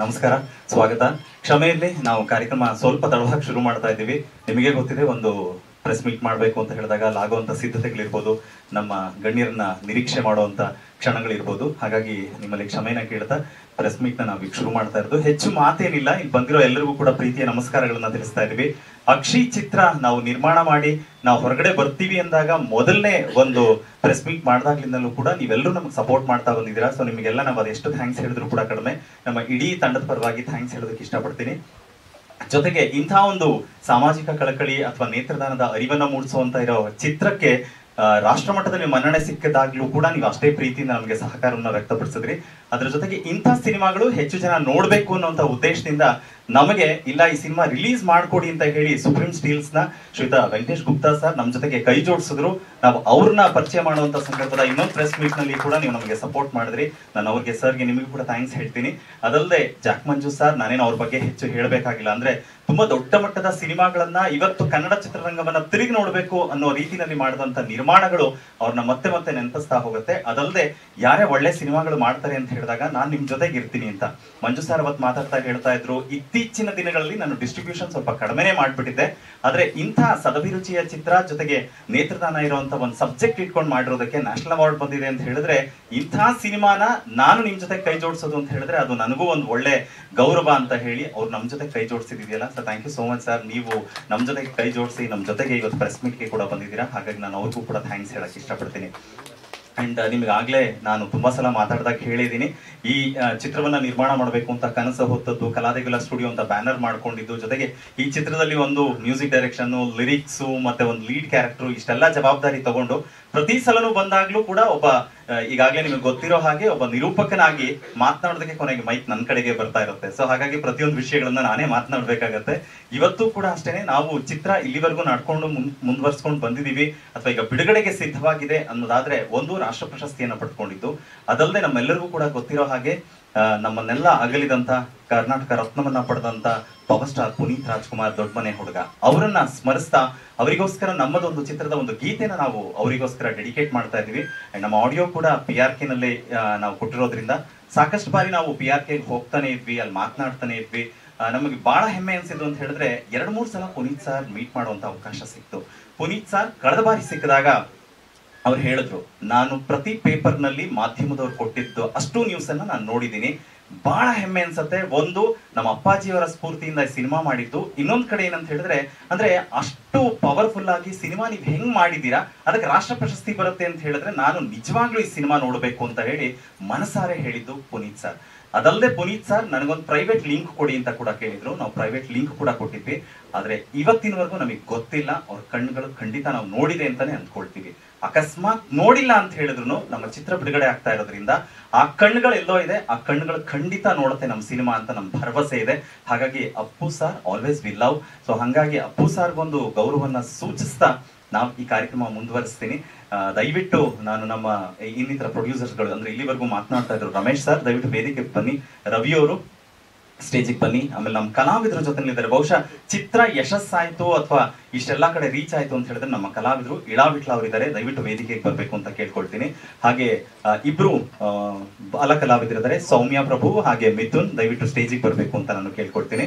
ನಮಸ್ಕಾರ ಸ್ವಾಗತ ಕ್ಷಮೆಯಲ್ಲಿ ನಾವು ಕಾರ್ಯಕ್ರಮ ಸ್ವಲ್ಪ ತಡವಾಗಿ ಶುರು ಮಾಡ್ತಾ ಇದ್ದೀವಿ ನಿಮಗೆ ಗೊತ್ತಿದೆ ಒಂದು ಪ್ರೆಸ್ ಮೀಟ್ ಮಾಡಬೇಕು ಅಂತ ಹೇಳಿದಾಗ ಅಲ್ಲಿ ಆಗುವಂತ ಸಿದ್ಧತೆಗಳಿರ್ಬೋದು ನಮ್ಮ ಗಣ್ಯರನ್ನ ನಿರೀಕ್ಷೆ ಮಾಡುವಂತ ಕ್ಷಣಗಳಿರ್ಬೋದು ಹಾಗಾಗಿ ನಿಮ್ಮಲ್ಲಿ ಕ್ಷಮೆನ ಕೇಳ್ತಾ ಪ್ರೆಸ್ ಮೀಟ್ ನ ನಾವು ಈಗ ಶುರು ಮಾಡ್ತಾ ಇರೋದು ಹೆಚ್ಚು ಮಾತೇನಿಲ್ಲ ಇಲ್ಲಿ ಬಂದಿರೋ ಎಲ್ಲರಿಗೂ ಕೂಡ ಪ್ರೀತಿಯ ನಮಸ್ಕಾರಗಳನ್ನ ತಿಳಿಸ್ತಾ ಇದೀವಿ ಅಕ್ಷಿ ಚಿತ್ರ ನಾವು ನಿರ್ಮಾಣ ಮಾಡಿ ನಾವು ಹೊರಗಡೆ ಬರ್ತೀವಿ ಅಂದಾಗ ಮೊದಲನೇ ಒಂದು ಪ್ರೆಸ್ ಮೀಟ್ ಮಾಡಿದಾಗ್ಲಿಂದಲೂ ಕೂಡ ನೀವೆಲ್ಲರೂ ನಮಗೆ ಸಪೋರ್ಟ್ ಮಾಡ್ತಾ ಬಂದಿದ್ದೀರಾ ಸೊ ನಿಮಗೆಲ್ಲ ನಾವು ಅದೆಷ್ಟು ಥ್ಯಾಂಕ್ಸ್ ಹೇಳಿದ್ರು ಕೂಡ ಕಡಿಮೆ ನಮ್ಮ ಇಡೀ ತಂಡದ ಪರವಾಗಿ ಥ್ಯಾಂಕ್ಸ್ ಹೇಳೋದಕ್ಕೆ ಇಷ್ಟಪಡ್ತೀನಿ ಜೊತೆಗೆ ಇಂಥ ಒಂದು ಸಾಮಾಜಿಕ ಕಳಕಳಿ ಅಥವಾ ನೇತ್ರದಾನದ ಅರಿವನ್ನ ಮೂಡಿಸುವಂತ ಇರೋ ಚಿತ್ರಕ್ಕೆ ಆ, ರಾಷ್ಟ್ರ ಮಟ್ಟದಲ್ಲಿ ಮನ್ನಣೆ ಸಿಕ್ಕಿದಾಗ್ಲೂ ಕೂಡ ನೀವು ಅಷ್ಟೇ ಪ್ರೀತಿಯಿಂದ ನಮಗೆ ಸಹಕಾರವನ್ನ ವ್ಯಕ್ತಪಡಿಸಿದ್ರಿ ಅದ್ರ ಜೊತೆಗೆ ಇಂಥ ಸಿನಿಮಾಗಳು ಹೆಚ್ಚು ಜನ ನೋಡ್ಬೇಕು ಅನ್ನುವಂತ ಉದ್ದೇಶದಿಂದ ನಮಗೆ ಇಲ್ಲ ಈ ಸಿನಿಮಾ ರಿಲೀಸ್ ಮಾಡ್ಕೊಡಿ ಅಂತ ಹೇಳಿ ಸುಪ್ರೀಂ ಸ್ಟೀಲ್ಸ್ ನ ಶ್ರೀಯುತ ವೆಂಕಟೇಶ್ ಗುಪ್ತಾ ಸರ್ ನಮ್ ಜೊತೆಗೆ ಕೈ ಜೋಡಿಸಿದ್ರು ನಾವು ಅವ್ರನ್ನ ಪರಿಚಯ ಮಾಡುವಂತ ಸಂದರ್ಭದ ಇನ್ನೊಂದು ಪ್ರೆಸ್ ಮೀಟ್ ನಲ್ಲಿ ಕೂಡ ನೀವು ನಮಗೆ ಸಪೋರ್ಟ್ ಮಾಡಿದ್ರಿ ನಾನು ಅವ್ರಿಗೆ ಸರ್ಗೆ ನಿಮಗೂ ಕೂಡ ಥ್ಯಾಂಕ್ಸ್ ಹೇಳ್ತೀನಿ ಅದಲ್ಲದೆ ಜಾಕ್ ಮಂಜು ಸರ್ ನಾನೇನು ಅವ್ರ ಬಗ್ಗೆ ಹೆಚ್ಚು ಹೇಳಬೇಕಾಗಿಲ್ಲ ಅಂದ್ರೆ ತುಂಬಾ ದೊಡ್ಡ ಮಟ್ಟದ ಸಿನಿಮಾಗಳನ್ನ ಇವತ್ತು ಕನ್ನಡ ಚಿತ್ರರಂಗವನ್ನ ತಿರುಗಿ ನೋಡ್ಬೇಕು ಅನ್ನೋ ರೀತಿನಲ್ಲಿ ಮಾಡಿದಂತ ನಿರ್ಮಾಣಗಳು ಅವ್ರನ್ನ ಮತ್ತೆ ಮತ್ತೆ ನೆನಪಿಸ್ತಾ ಹೋಗುತ್ತೆ ಅದಲ್ಲದೆ ಯಾರೇ ಒಳ್ಳೆ ಸಿನಿಮಾಗಳು ಮಾಡ್ತಾರೆ ಅಂತ ಹೇಳಿದಾಗ ನಾನ್ ನಿಮ್ ಜೊತೆಗೆ ಇರ್ತೀನಿ ಅಂತ ಮಂಜು ಸರ್ ಅವತ್ ಮಾತಾಡ್ತಾ ಹೇಳ್ತಾ ಇದ್ರು ಇತ್ತೀಚಿನ ದಿನಗಳಲ್ಲಿ ನಾನು ಡಿಸ್ಟ್ರಿಬ್ಯೂಷನ್ ಸ್ವಲ್ಪ ಕಡಿಮೆನೆ ಮಾಡ್ಬಿಟ್ಟಿದ್ದೆ ಆದ್ರೆ ಇಂಥ ಸದಭಿರುಚಿಯ ಚಿತ್ರ ಜೊತೆಗೆ ನೇತ್ರದಾನ ಇರುವಂತ ಒಂದು ಸಬ್ಜೆಕ್ಟ್ ಇಟ್ಕೊಂಡು ಮಾಡಿರೋದಕ್ಕೆ ನ್ಯಾಷನಲ್ ಅವಾರ್ಡ್ ಬಂದಿದೆ ಅಂತ ಹೇಳಿದ್ರೆ ಇಂಥ ಸಿನಿಮಾನ ನಾನು ನಿಮ್ ಜೊತೆ ಕೈ ಜೋಡಿಸೋದು ಅಂತ ಹೇಳಿದ್ರೆ ಅದು ನನಗೂ ಒಂದು ಒಳ್ಳೆ ಗೌರವ ಅಂತ ಹೇಳಿ ಅವ್ರು ನಮ್ ಜೊತೆ ಕೈ ಜೋಡಿಸಿದೆಯಲ್ಲ sir thank you so much sir ನೀವು ನಮ್ ಜೊತೆಗೆ ಕೈ ಜೋಡಿಸಿ ನಮ್ ಜೊತೆಗೆ ಇವತ್ತು ಪ್ರೆಸ್ ಮೀಟ್ಗೆ ಕೂಡ ಬಂದಿದ್ದೀರಾ ಹಾಗಾಗಿ ನಾನು ಅವ್ರಿಗೂ ಕೂಡ ಥ್ಯಾಂಕ್ಸ್ ಹೇಳಕ್ ಇಷ್ಟಪಡ್ತೀನಿ ಅಂಡ್ ನಿಮ್ಗೆ ಆಗ್ಲೇ ನಾನು ತುಂಬಾ ಸಲ ಮಾತಾಡಿದಾಗ ಹೇಳಿದೀನಿ ಈ ಆ, ಚಿತ್ರವನ್ನ ನಿರ್ಮಾಣ ಮಾಡಬೇಕು ಅಂತ ಕನಸು ಹೊತ್ತದ್ದು ಕಲಾದೇಗುಲ ಸ್ಟುಡಿಯೋ ಅಂತ ಬ್ಯಾನರ್ ಮಾಡ್ಕೊಂಡಿದ್ದು ಜೊತೆಗೆ ಈ ಚಿತ್ರದಲ್ಲಿ ಒಂದು ಮ್ಯೂಸಿಕ್ ಡೈರೆಕ್ಷನ್ ಲಿರಿಕ್ಸ್ ಮತ್ತೆ ಒಂದು ಲೀಡ್ ಕ್ಯಾರೆಕ್ಟರ್ ಇಷ್ಟೆಲ್ಲ ಜವಾಬ್ದಾರಿ ತಗೊಂಡು ಪ್ರತಿ ಸಲನೂ ಬಂದಾಗ್ಲೂ ಕೂಡ ಒಬ್ಬ ಆ, ಈಗಾಗ್ಲೇ ನಿಮಗೆ ಗೊತ್ತಿರೋ ಹಾಗೆ ಒಬ್ಬ ನಿರೂಪಕನಾಗಿ ಮಾತನಾಡೋದಕ್ಕೆ ಕೊನೆಗೆ ಮೈಕ್ ನನ್ನ ಕಡೆಗೆ ಬರ್ತಾ ಇರುತ್ತೆ ಸೊ ಹಾಗಾಗಿ ಪ್ರತಿಯೊಂದು ವಿಷಯಗಳನ್ನ ನಾನೇ ಮಾತನಾಡ್ಬೇಕಾಗತ್ತೆ ಇವತ್ತು ಕೂಡ ಅಷ್ಟೇನೆ ನಾವು ಚಿತ್ರ ಇಲ್ಲಿವರೆಗೂ ನಡ್ಕೊಂಡು ಮುನ್- ಮುಂದುವರ್ಸ್ಕೊಂಡು ಬಂದಿದೀವಿ ಅಥವಾ ಈಗ ಬಿಡುಗಡೆಗೆ ಸಿದ್ಧವಾಗಿದೆ ಅನ್ನೋದಾದ್ರೆ ಒಂದು ರಾಷ್ಟ್ರ ಪ್ರಶಸ್ತಿಯನ್ನ ಪಡ್ಕೊಂಡಿದ್ದು ಅದಲ್ಲದೆ ನಮ್ಮೆಲ್ಲರಿಗೂ ಕೂಡ ಗೊತ್ತಿರೋ ಹಾಗೆ ಆ, ನಮ್ಮನ್ನೆಲ್ಲ ಅಗಲಿದಂತ ಕರ್ನಾಟಕ ರತ್ನವನ್ನ ಪಡೆದಂತ ಪವರ್ ಸ್ಟಾರ್ ಪುನೀತ್ ರಾಜ್ಕುಮಾರ್ ದೊಡ್ಡಮನೆ ಹುಡುಗ ಅವರನ್ನ ಸ್ಮರಿಸ್ತಾ ಅವರಿಗೋಸ್ಕರ ನಮ್ಮದೊಂದು ಚಿತ್ರದ ಒಂದು ಗೀತೆನ ನಾವು ಅವರಿಗೋಸ್ಕರ ಡೆಡಿಕೇಟ್ ಮಾಡ್ತಾ ಇದೀವಿ And ನಮ್ಮ ಆಡಿಯೋ ಕೂಡ ಪಿ ಆರ್ ಕೆ ನಲ್ಲಿ ಆ, ನಾವು ಕೊಟ್ಟಿರೋದ್ರಿಂದ ಸಾಕಷ್ಟು ಬಾರಿ ನಾವು ಪಿ ಆರ್ ಕೆ ಹೋಗ್ತಾನೆ ಇದ್ವಿ ಅಲ್ಲಿ ಮಾತನಾಡ್ತಾನೆ ಇದ್ವಿ ಆ, ನಮಗೆ ಬಹಳ ಹೆಮ್ಮೆ ಅನ್ಸಿದ್ದು ಅಂತ ಹೇಳಿದ್ರೆ ಎರಡ್ ಮೂರ್ ಸಲ ಪುನೀತ್ ಸರ್ ಮೀಟ್ ಮಾಡುವಂತ ಅವಕಾಶ ಸಿಕ್ತು ಪುನೀತ್ ಸರ್ ಕಳೆದ ಬಾರಿ ಸಿಕ್ಕಿದಾಗ ಅವ್ರು ಹೇಳಿದ್ರು ನಾನು ಪ್ರತಿ ಪೇಪರ್ ನಲ್ಲಿ ಮಾಧ್ಯಮದವ್ರು ಕೊಟ್ಟಿದ್ದು ಅಷ್ಟು ನ್ಯೂಸ್ ಅನ್ನ ನಾನು ನೋಡಿದ್ದೀನಿ ಬಹಳ ಹೆಮ್ಮೆ ಅನ್ಸತ್ತೆ ಒಂದು ನಮ್ಮ ಅಪ್ಪಾಜಿಯವರ ಸ್ಫೂರ್ತಿಯಿಂದ ಈ ಸಿನಿಮಾ ಮಾಡಿದ್ದು ಇನ್ನೊಂದ್ ಕಡೆ ಏನಂತ ಹೇಳಿದ್ರೆ ಅಂದ್ರೆ ಅಷ್ಟು ಪವರ್ಫುಲ್ ಆಗಿ ಸಿನಿಮಾ ನೀವ್ ಹೆಂಗ್ ಮಾಡಿದೀರಾ ಅದಕ್ಕೆ ರಾಷ್ಟ್ರ ಪ್ರಶಸ್ತಿ ಬರುತ್ತೆ ಅಂತ ಹೇಳಿದ್ರೆ ನಾನು ನಿಜವಾಗ್ಲೂ ಈ ಸಿನಿಮಾ ನೋಡ್ಬೇಕು ಅಂತ ಹೇಳಿ ಮನಸಾರೆ ಹೇಳಿದ್ದು ಪುನೀತ್ ಸರ್ ಅದಲ್ಲದೆ ಪುನೀತ್ ಸರ್ ನನಗೊಂದು ಪ್ರೈವೇಟ್ ಲಿಂಕ್ ಕೊಡಿ ಅಂತ ಕೂಡ ಕೇಳಿದ್ರು ನಾವು ಪ್ರೈವೇಟ್ ಲಿಂಕ್ ಕೂಡ ಕೊಟ್ಟಿದ್ವಿ ಆದ್ರೆ ಇವತ್ತಿನವರೆಗೂ ನಮಗೆ ಗೊತ್ತಿಲ್ಲ ಅವ್ರ ಕಣ್ಣುಗಳು ಖಂಡಿತ ನಾವು ನೋಡಿದೆ ಅಂತಾನೆ ಅಂದ್ಕೊಳ್ತೀವಿ ಅಕಸ್ಮಾತ್ ನೋಡಿಲ್ಲ ಅಂತ ಹೇಳಿದ್ರು ನಮ್ಮ ಚಿತ್ರ ಬಿಡುಗಡೆ ಆಗ್ತಾ ಇರೋದ್ರಿಂದ ಆ ಕಣ್ಣುಗಳು ಎಲ್ಲೋ ಇದೆ ಆ ಕಣ್ಣುಗಳು ಖಂಡಿತ ನೋಡುತ್ತೆ ನಮ್ಮ ಸಿನಿಮಾ ಅಂತ ನಮ್ ಭರವಸೆ ಇದೆ ಹಾಗಾಗಿ Appu sir always we love so ಹಂಗಾಗಿ ಅಪ್ಪು ಸಾರ್ಗೊಂದು ಗೌರವನ್ನ ಸೂಚಿಸ್ತಾ ನಾವು ಈ ಕಾರ್ಯಕ್ರಮ ಮುಂದುವರಿಸ್ತೀನಿ ಆ, ದಯವಿಟ್ಟು ನಾನು ನಮ್ಮ ಇನ್ನಿತರ ಪ್ರೊಡ್ಯೂಸರ್ಸ್ಗಳು ಅಂದ್ರೆ ಇಲ್ಲಿವರೆಗೂ ಮಾತನಾಡ್ತಾ ಇದ್ರು ರಮೇಶ್ ಸರ್ ದಯವಿಟ್ಟು ವೇದಿಕೆಗೆ ಬನ್ನಿ ರವಿ ಅವರು ಸ್ಟೇಜಿಗೆ ಬನ್ನಿ ಆಮೇಲೆ ನಮ್ಮ ಕಲಾವಿದರ ಜೊತೆಲಿದ್ದಾರೆ ಬಹುಶಃ ಚಿತ್ರ ಯಶಸ್ಸಾಯ್ತು ಅಥವಾ ಇಷ್ಟೆಲ್ಲಾ ಕಡೆ ರೀಚ್ ಆಯ್ತು ಅಂತ ಹೇಳಿದ್ರೆ ನಮ್ಮ ಕಲಾವಿದರು ಇಳಾ ವಿಟ್ಲ ಅವರಿದ್ದಾರೆ ದಯವಿಟ್ಟು ವೇದಿಕೆಗೆ ಬರ್ಬೇಕು ಅಂತ ಕೇಳ್ಕೊಳ್ತೀನಿ ಹಾಗೆ ಆ, ಇಬ್ರು ಆ, ಬಾಲ ಕಲಾವಿದರಿದ್ದಾರೆ ಸೌಮ್ಯ ಪ್ರಭು ಹಾಗೆ ಮಿಥುನ್ ದಯವಿಟ್ಟು ಸ್ಟೇಜಿಗೆ ಬರ್ಬೇಕು ಅಂತ ನಾನು ಕೇಳ್ಕೊಳ್ತೀನಿ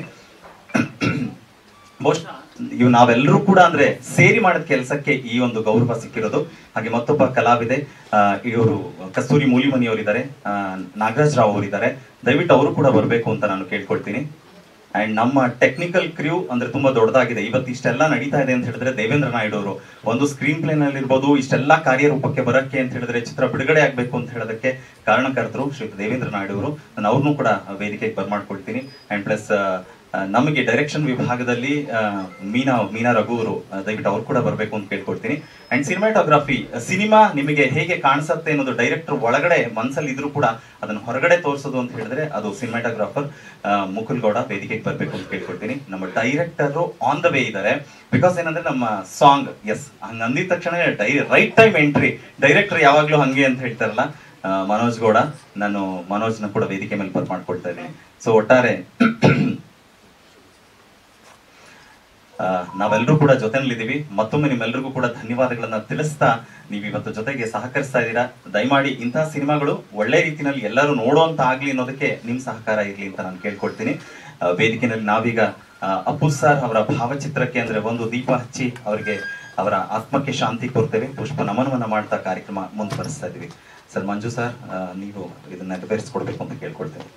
ಬಹುಶಃ ಇವ್ ನಾವೆಲ್ಲರೂ ಕೂಡ ಅಂದ್ರೆ ಸೇರಿ ಮಾಡಿದ ಕೆಲಸಕ್ಕೆ ಈ ಒಂದು ಗೌರವ ಸಿಕ್ಕಿರೋದು ಹಾಗೆ ಮತ್ತೊಬ್ಬ ಕಲಾವಿದೆ ಇವರು ಕಸ್ತೂರಿ ಮೂಲಿಮನಿ ಅವರಿದ್ದಾರೆ ನಾಗರಾಜ್ ರಾವ್ ಅವರಿದ್ದಾರೆ ದಯವಿಟ್ಟು ಅವರು ಕೂಡ ಬರಬೇಕು ಅಂತ ನಾನು ಕೇಳ್ಕೊಳ್ತೀನಿ ಅಂಡ್ ನಮ್ಮ ಟೆಕ್ನಿಕಲ್ ಕ್ರ್ಯೂ ಅಂದ್ರೆ ತುಂಬಾ ದೊಡ್ಡದಾಗಿದೆ ಇವತ್ತು ಇಷ್ಟೆಲ್ಲ ನಡೀತಾ ಇದೆ ಅಂತ ಹೇಳಿದ್ರೆ ದೇವೇಂದ್ರ ನಾಯ್ಡು ಅವರು ಒಂದು ಸ್ಕ್ರೀನ್ ಪ್ಲೇ ನಲ್ಲಿ ಇರ್ಬೋದು ಇಷ್ಟೆಲ್ಲ ಕಾರ್ಯರೂಪಕ್ಕೆ ಬರಕ್ಕೆ ಅಂತ ಹೇಳಿದ್ರೆ ಚಿತ್ರ ಬಿಡುಗಡೆ ಆಗ್ಬೇಕು ಅಂತ ಹೇಳೋದಕ್ಕೆ ಕಾರಣಕರ್ತರು ಶ್ರೀ ದೇವೇಂದ್ರ ನಾಯ್ಡು ಅವರು ನಾನು ಅವ್ರನ್ನೂ ಕೂಡ ವೇದಿಕೆಗೆ ಬರ್ಮಾಡ್ಕೊಳ್ತೀನಿ ಅಂಡ್ ಪ್ಲಸ್ ನಮಗೆ ಡೈರೆಕ್ಷನ್ ವಿಭಾಗದಲ್ಲಿ ಆ, ಮೀನಾ ಮೀನಾ ರಘು ಅವರು ಆ, ದಯವಿಟ್ಟು ಅವ್ರು ಕೂಡ ಬರಬೇಕು ಅಂತ ಕೇಳ್ಕೊಳ್ತೀನಿ ಅಂಡ್ ಸಿನಿಮಾಟೋಗ್ರಫಿ ಸಿನಿಮಾ ನಿಮಗೆ ಹೇಗೆ ಕಾಣಿಸುತ್ತೆ ಅನ್ನೋದು ಡೈರೆಕ್ಟರ್ ಒಳಗಡೆ ಮನ್ಸಲ್ಲಿ ಇದ್ರೂ ಕೂಡ ಅದನ್ನ ಹೊರಗಡೆ ತೋರಿಸೋದು ಅಂತ ಹೇಳಿದ್ರೆ ಅದು ಸಿನಿಮಾಟೋಗ್ರಾಫರ್ ಮುಕುಲ್ ಗೌಡ ವೇದಿಕೆಗೆ ಬರಬೇಕು ಅಂತ ಕೇಳ್ಕೊಳ್ತೀನಿ ನಮ್ಮ ಡೈರೆಕ್ಟರ್ ಆನ್ ದ ವೇ ಇದ್ದಾರೆ ಬಿಕಾಸ್ ಏನಂದ್ರೆ ನಮ್ಮ ಸಾಂಗ್ ಎಸ್ ಹಂಗ ಅಂದಿದ ತಕ್ಷಣ ಡೈ ರೈಟ್ ಟೈಮ್ ಎಂಟ್ರಿ ಡೈರೆಕ್ಟರ್ ಯಾವಾಗ್ಲೂ ಹಂಗೆ ಅಂತ ಹೇಳ್ತಾರಲ್ಲ ಆ, ಮನೋಜ್ ಗೌಡ ನಾನು ಮನೋಜ್ನ ಕೂಡ ವೇದಿಕೆ ಮೇಲೆ ಬರ್ಮಾಡ್ಕೊಳ್ತಾ ಇದ್ದೀನಿ ಸೊ ಒಟ್ಟಾರೆ ಆ, ನಾವೆಲ್ಲರೂ ಕೂಡ ಜೊತೆನಲ್ಲಿದ್ದೀವಿ ಮತ್ತೊಮ್ಮೆ ನಿಮ್ಮೆಲ್ಲರಿಗೂ ಕೂಡ ಧನ್ಯವಾದಗಳನ್ನ ತಿಳಿಸ್ತಾ ನೀವು ಇವತ್ತು ಜೊತೆಗೆ ಸಹಕರಿಸ್ತಾ ಇದ್ದೀರಾ ದಯಮಾಡಿ ಇಂತಹ ಸಿನಿಮಾಗಳು ಒಳ್ಳೆ ರೀತಿಯಲ್ಲಿ ಎಲ್ಲರೂ ನೋಡುವಂತ ಆಗ್ಲಿ ಅನ್ನೋದಕ್ಕೆ ನಿಮ್ ಸಹಕಾರ ಇರ್ಲಿ ಅಂತ ನಾನು ಕೇಳ್ಕೊಳ್ತೀನಿ ಆ, ವೇದಿಕೆಯಲ್ಲಿ ನಾವೀಗ ಆ, ಅಪ್ಪು ಸರ್ ಅವರ ಭಾವಚಿತ್ರಕ್ಕೆ ಅಂದ್ರೆ ಒಂದು ದೀಪ ಹಚ್ಚಿ ಅವರಿಗೆ ಅವರ ಆತ್ಮಕ್ಕೆ ಶಾಂತಿ ಕೋರ್ತೇವೆ ಪುಷ್ಪ ನಮನವನ್ನ ಮಾಡ್ತಾ ಕಾರ್ಯಕ್ರಮ ಮುಂದುವರಿಸ್ತಾ ಇದೀವಿ ಸರ್ ಮಂಜು ಸರ್ ಆ, ನೀವು ಇದನ್ನ ನೆರವೇರಿಸ್ಕೊಡ್ಬೇಕು ಅಂತ ಕೇಳ್ಕೊಳ್ತೇವೆ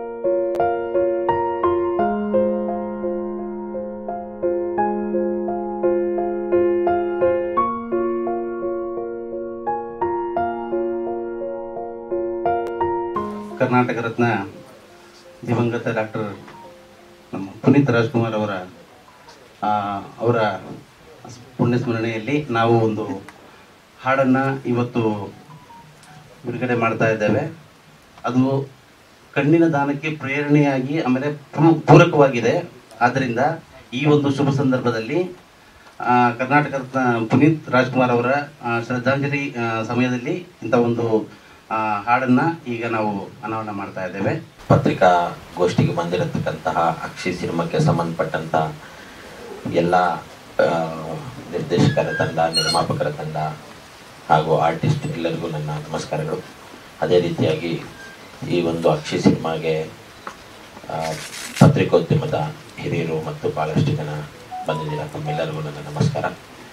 ಕರ್ನಾಟಕ ರತ್ನ ದಿವಂಗತ ಡಾಕ್ಟರ್ ನಮ್ಮ ಪುನೀತ್ ರಾಜ್ಕುಮಾರ್ ಅವರ ಆ, ಅವರ ಪುಣ್ಯಸ್ಮರಣೆಯಲ್ಲಿ ನಾವು ಒಂದು ಹಾಡನ್ನು ಇವತ್ತು ಬಿಡುಗಡೆ ಮಾಡ್ತಾ ಇದ್ದೇವೆ ಅದು ಕಣ್ಣಿನ ದಾನಕ್ಕೆ ಪ್ರೇರಣೆಯಾಗಿ ಆಮೇಲೆ ಪೂ- ಪೂರಕವಾಗಿದೆ ಆದ್ದರಿಂದ ಈ ಒಂದು ಶುಭ ಸಂದರ್ಭದಲ್ಲಿ ಆ, ಕರ್ನಾಟಕ ರತ್ನ ಪುನೀತ್ ರಾಜ್ಕುಮಾರ್ ಅವರ ಆ, ಶ್ರದ್ಧಾಂಜಲಿ ಆ, ಸಮಯದಲ್ಲಿ ಇಂಥ ಒಂದು ಆ, ಹಾಡನ್ನ ಈಗ ನಾವು ಅನಾವರಣ ಮಾಡ್ತಾ ಇದ್ದೇವೆ ಪತ್ರಿಕಾ ಗೋಷ್ಠಿಗೆ ಬಂದಿರತಕ್ಕಂತಹ ಅಕ್ಷಿ ಸಿನಿಮಾಕ್ಕೆ ಸಂಬಂಧಪಟ್ಟಂತ ಎಲ್ಲ ಆ, ನಿರ್ದೇಶಕರ ತಂಡ ನಿರ್ಮಾಪಕರ ತಂಡ ಹಾಗೂ ಆರ್ಟಿಸ್ಟ್ ಎಲ್ಲರಿಗೂ ನನ್ನ ನಮಸ್ಕಾರಗಳು ಅದೇ ರೀತಿಯಾಗಿ ಈ ಒಂದು ಅಕ್ಷಿ ಸಿನಿಮಾಗೆ ಆ, ಪತ್ರಿಕೋದ್ಯಮದ ಹಿರಿಯರು ಮತ್ತು ಭಾಳಷ್ಟು ಜನ ಬಂದಿದ್ದೀರ ತಮ್ಮೆಲ್ಲರಿಗೂ ನನ್ನ ನಮಸ್ಕಾರ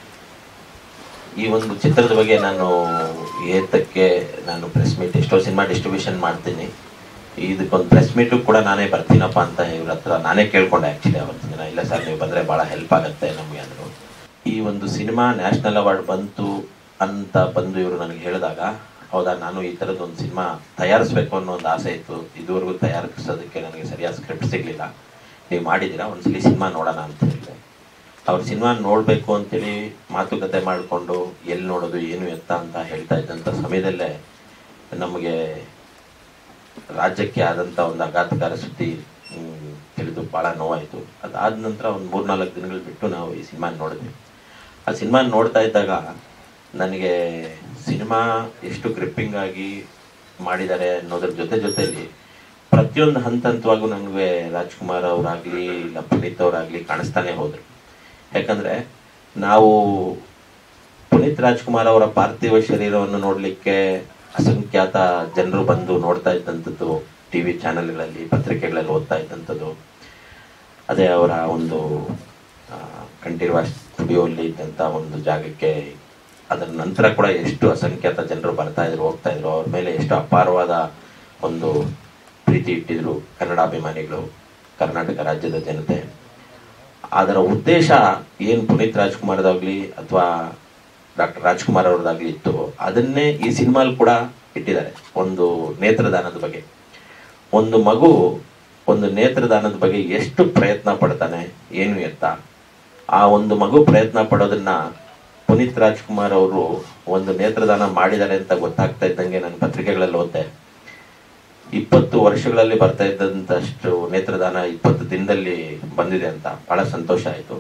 ಈ ಒಂದು ಚಿತ್ರದ ಬಗ್ಗೆ ನಾನು ಏತಕ್ಕೆ ನಾನು ಪ್ರೆಸ್ ಮೀಟ್ ಎಷ್ಟೋ ಸಿನಿಮಾ ಡಿಸ್ಟ್ರಿಬ್ಯೂಷನ್ ಮಾಡ್ತೀನಿ ಇದಕ್ಕೊಂದು ಪ್ರೆಸ್ ಮೀಟು ಕೂಡ ನಾನೇ ಬರ್ತೀನಪ್ಪ ಅಂತ ಇವ್ರ ಹತ್ರ ನಾನೇ ಕೇಳ್ಕೊಂಡೆ ಆ್ಯಕ್ಚುಲಿ ಅವತ್ತಿನ ದಿನ ಇಲ್ಲ ಸರ್ ನೀವು ಬಂದರೆ ಭಾಳ ಹೆಲ್ಪ್ ಆಗುತ್ತೆ ನಮಗೆ ಅಂದರು ಈ ಒಂದು ಸಿನಿಮಾ ನ್ಯಾಷನಲ್ ಅವಾರ್ಡ್ ಬಂತು ಅಂತ ಬಂದು ಇವರು ನನಗೆ ಹೇಳಿದಾಗ ಹೌದಾ ನಾನು ಈ ಥರದ್ದು ಒಂದು ಸಿನಿಮಾ ತಯಾರಿಸ್ಬೇಕು ಅನ್ನೋ ಒಂದು ಆಸೆ ಇತ್ತು ಇದುವರೆಗೂ ತಯಾರಿಸೋದಕ್ಕೆ ನನಗೆ ಸರಿಯಾದ ಸ್ಕ್ರಿಪ್ಟ್ ಸಿಗಲಿಲ್ಲ ನೀವು ಮಾಡಿದ್ದೀರಾ ಒಂದ್ಸಲಿ ಸಿನಿಮಾ ನೋಡೋಣ ಅಂತ ಹೇಳಿದೆ ಅವ್ರ ಸಿನಿಮಾ ನೋಡಬೇಕು ಅಂತೇಳಿ ಮಾತುಕತೆ ಮಾಡಿಕೊಂಡು ಎಲ್ಲಿ ನೋಡೋದು ಏನು ಎತ್ತ ಅಂತ ಹೇಳ್ತಾ ಇದ್ದಂಥ ಸಮಯದಲ್ಲೇ ನಮಗೆ ರಾಜ್ಯಕ್ಕೆ ಆದಂಥ ಒಂದು ಆಘಾತಕಾರ ಸುದ್ದಿ ಹ್ಮ್, ತಿಳಿದು ಭಾಳ ನೋವಾಯಿತು ಅದಾದ ನಂತರ ಒಂದು ಮೂರ್ನಾಲ್ಕು ದಿನಗಳು ಬಿಟ್ಟು ನಾವು ಈ ಸಿನಿಮಾ ನೋಡಿದ್ವಿ ಆ ಸಿನಿಮಾ ನೋಡ್ತಾ ಇದ್ದಾಗ ನನಗೆ ಸಿನಿಮಾ ಎಷ್ಟು ಗ್ರಿಪ್ಪಿಂಗ್ ಆಗಿ ಮಾಡಿದ್ದಾರೆ ಅನ್ನೋದ್ರ ಜೊತೆ ಜೊತೆಯಲ್ಲಿ ಪ್ರತಿಯೊಂದು ಹಂತ ಹಂತವಾಗೂ ನನಗೆ ರಾಜ್ಕುಮಾರ್ ಅವರಾಗ್ಲಿ ಇಲ್ಲ ಪುನೀತ್ ಅವರಾಗ್ಲಿ ಕಾಣಿಸ್ತಾನೆ ಹೋದ್ರು ಯಾಕಂದ್ರೆ ನಾವು ಪುನೀತ್ ರಾಜ್ಕುಮಾರ್ ಅವರ ಪಾರ್ಥಿವ ಶರೀರವನ್ನು ನೋಡಲಿಕ್ಕೆ ಅಸಂಖ್ಯಾತ ಜನರು ಬಂದು ನೋಡ್ತಾ ಇದ್ದಂಥದ್ದು ಟಿವಿ ಚಾನೆಲ್ಗಳಲ್ಲಿ ಪತ್ರಿಕೆಗಳಲ್ಲಿ ಓದ್ತಾ ಇದ್ದಂಥದ್ದು ಅದೇ ಅವರ ಒಂದು ಆ, ಕಂಠೀರವ ಸ್ಟುಡಿಯೋಲ್ಲಿ ಇದ್ದಂಥ ಒಂದು ಜಾಗಕ್ಕೆ ಅದರ ನಂತರ ಕೂಡ ಎಷ್ಟು ಅಸಂಖ್ಯಾತ ಜನರು ಬರ್ತಾ ಇದ್ರು ಹೋಗ್ತಾ ಇದ್ರು ಅವ್ರ ಮೇಲೆ ಎಷ್ಟು ಅಪಾರವಾದ ಒಂದು ಪ್ರೀತಿ ಇಟ್ಟಿದ್ರು ಕನ್ನಡ ಅಭಿಮಾನಿಗಳು ಕರ್ನಾಟಕ ರಾಜ್ಯದ ಜನತೆ ಅದರ ಉದ್ದೇಶ ಏನು ಪುನೀತ್ ರಾಜ್ಕುಮಾರ್ದಾಗ್ಲಿ ಅಥವಾ ಡಾಕ್ಟರ್ ರಾಜ್ಕುಮಾರ್ ಅವ್ರದ್ದಾಗ್ಲಿ ಇತ್ತು ಅದನ್ನೇ ಈ ಸಿನಿಮಾಲ್ ಕೂಡ ಇಟ್ಟಿದ್ದಾರೆ ಒಂದು ನೇತ್ರದಾನದ ಬಗ್ಗೆ ಒಂದು ಮಗು ಒಂದು ನೇತ್ರದಾನದ ಬಗ್ಗೆ ಎಷ್ಟು ಪ್ರಯತ್ನ ಪಡ್ತಾನೆ ಏನು ಎತ್ತ ಆ ಒಂದು ಮಗು ಪ್ರಯತ್ನ ಪಡೋದನ್ನ ಪುನೀತ್ ರಾಜ್ಕುಮಾರ್ ಅವರು ಒಂದು ನೇತ್ರದಾನ ಮಾಡಿದ್ದಾರೆ ಅಂತ ಗೊತ್ತಾಗ್ತಾ ಇದ್ದಂಗೆ ನಾನು ಪತ್ರಿಕೆಗಳಲ್ಲಿ ಓದ್ದೆ ಇಪ್ಪತ್ತು ವರ್ಷಗಳಲ್ಲಿ ಬರ್ತಾ ಇದ್ದಂತಷ್ಟು ನೇತ್ರದಾನ ಇಪ್ಪತ್ತು ದಿನದಲ್ಲಿ ಬಂದಿದೆ ಅಂತ ಬಹಳ ಸಂತೋಷ ಆಯ್ತು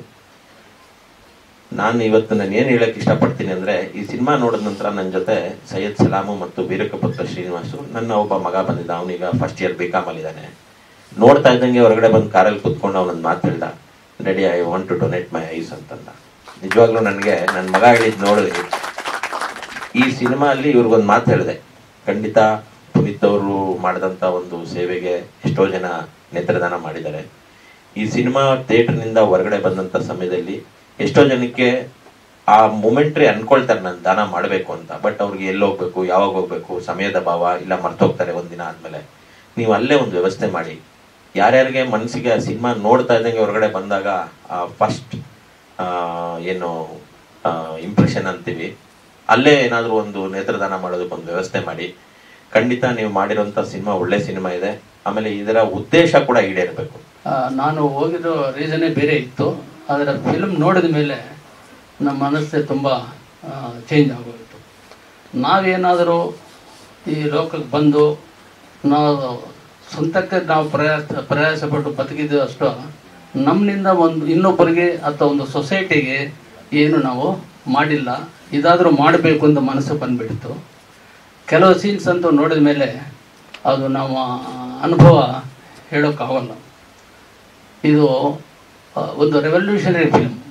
ನಾನು ಇವತ್ತು ನಾನು ಏನ್ ಹೇಳಕ್ ಇಷ್ಟಪಡ್ತೀನಿ ಅಂದ್ರೆ ಈ ಸಿನಿಮಾ ನೋಡಿದ ನಂತರ ನನ್ನ ಜೊತೆ ಸೈಯದ್ ಸಲಾಮು ಮತ್ತು ವೀರಕಪುತ್ರ ಶ್ರೀನಿವಾಸು ನನ್ನ ಒಬ್ಬ ಮಗ ಬಂದಿದ್ದ ಅವನೀಗ ಫಸ್ಟ್ ಇಯರ್ ಬಿ ಕಾಮ್ ಅಲ್ಲಿದ್ದಾನೆ ನೋಡ್ತಾ ಇದ್ದಂಗೆ ಹೊರಗಡೆ ಬಂದು ಕಾರಲ್ಲಿ ಕುತ್ಕೊಂಡು ಅವನೊಂದು ಮಾತು ಹೇಳ್ದ ready I want to donate my eyes ಅಂತಂದ ನಿಜವಾಗ್ಲೂ ನನಗೆ ನನ್ನ ಮಗ ಹೇಳಿದ್ ನೋಡಿ ಈ ಸಿನಿಮಾ ಅಲ್ಲಿ ಇವ್ರಿಗೊಂದು ಮಾತು ಹೇಳಿದೆ ಖಂಡಿತ ಪುನೀತ್ ಅವರು ಮಾಡಿದಂತ ಒಂದು ಸೇವೆಗೆ ಎಷ್ಟೋ ಜನ ನೇತ್ರದಾನ ಮಾಡಿದ್ದಾರೆ ಈ ಸಿನಿಮಾ ಥಿಯೇಟರ್ನಿಂದ ಹೊರಗಡೆ ಬಂದಂತ ಸಮಯದಲ್ಲಿ ಎಷ್ಟೋ ಜನಕ್ಕೆ ಆ ಮೊಮೆಂಟ್ರಿ ಅನ್ಕೊಳ್ತಾರೆ ನಾನು ದಾನ ಮಾಡಬೇಕು ಅಂತ ಬಟ್ ಅವ್ರಿಗೆ ಎಲ್ಲಿ ಹೋಗ್ಬೇಕು ಯಾವಾಗ ಹೋಗ್ಬೇಕು ಸಮಯದ ಭಾವ ಇಲ್ಲ ಮರ್ತೋಗ್ತಾರೆ ಒಂದಿನ ಆದ್ಮೇಲೆ ನೀವು ಅಲ್ಲೇ ಒಂದು ವ್ಯವಸ್ಥೆ ಮಾಡಿ ಯಾರ್ಯಾರಿಗೆ ಮನಸ್ಸಿಗೆ ಆ ಸಿನಿಮಾ ನೋಡ್ತಾ ಇದ್ದಂಗೆ ಹೊರಗಡೆ ಬಂದಾಗ ಆ ಫಸ್ಟ್ ಏನು ಇಂಪ್ರೆಷನ್ ಅಂತೀವಿ ಅಲ್ಲೇ ಏನಾದರೂ ಒಂದು ನೇತ್ರದಾನ ಮಾಡೋದಕ್ಕೆ ಒಂದು ವ್ಯವಸ್ಥೆ ಮಾಡಿ ಖಂಡಿತ ನೀವು ಮಾಡಿರೋಂಥ ಸಿನಿಮಾ ಒಳ್ಳೆ ಸಿನಿಮಾ ಇದೆ ಆಮೇಲೆ ಇದರ ಉದ್ದೇಶ ಕೂಡ ಈಡೇರಬೇಕು ಆ, ನಾನು ಹೋಗಿರೋ ರೀಸನೇ ಬೇರೆ ಇತ್ತು ಆದರೆ ಫಿಲ್ಮ್ ನೋಡಿದ ಮೇಲೆ ನಮ್ಮ ಮನಸ್ಸೇ ತುಂಬ ಚೇಂಜ್ ಆಗೋಯಿತು ನಾವೇನಾದರೂ ಈ ಲೋಕಕ್ಕೆ ಬಂದು ನಾವು ಸ್ವಂತಕ್ಕೆ ನಾವು ಪ್ರಯಾಸ ಪ್ರಯಾಸಪಟ್ಟು ಬದುಕಿದ್ದು ಅಷ್ಟು ನಮ್ಮಿಂದ ಒಂದು ಇನ್ನೊಬ್ಬರಿಗೆ ಅಥವಾ ಒಂದು ಸೊಸೈಟಿಗೆ ಏನು ನಾವು ಮಾಡಿಲ್ಲ ಇದಾದರೂ ಮಾಡಬೇಕು ಅಂತ ಮನಸ್ಸು ಬಂದ್ಬಿಡ್ತು ಕೆಲವು ಸೀನ್ಸ್ ಅಂತೂ ನೋಡಿದ ಮೇಲೆ ಅದು ನಮ್ಮ ಅನುಭವ ಹೇಳೋಕ್ಕಾಗಲ್ಲ ಇದು ಆ, ಒಂದು ರೆವಲ್ಯೂಷನರಿ ಫಿಲ್ಮ್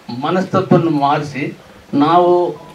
ಮನಸ್ತತ್ವವನ್ನು ಮಾರಿಸಿ ನಾವು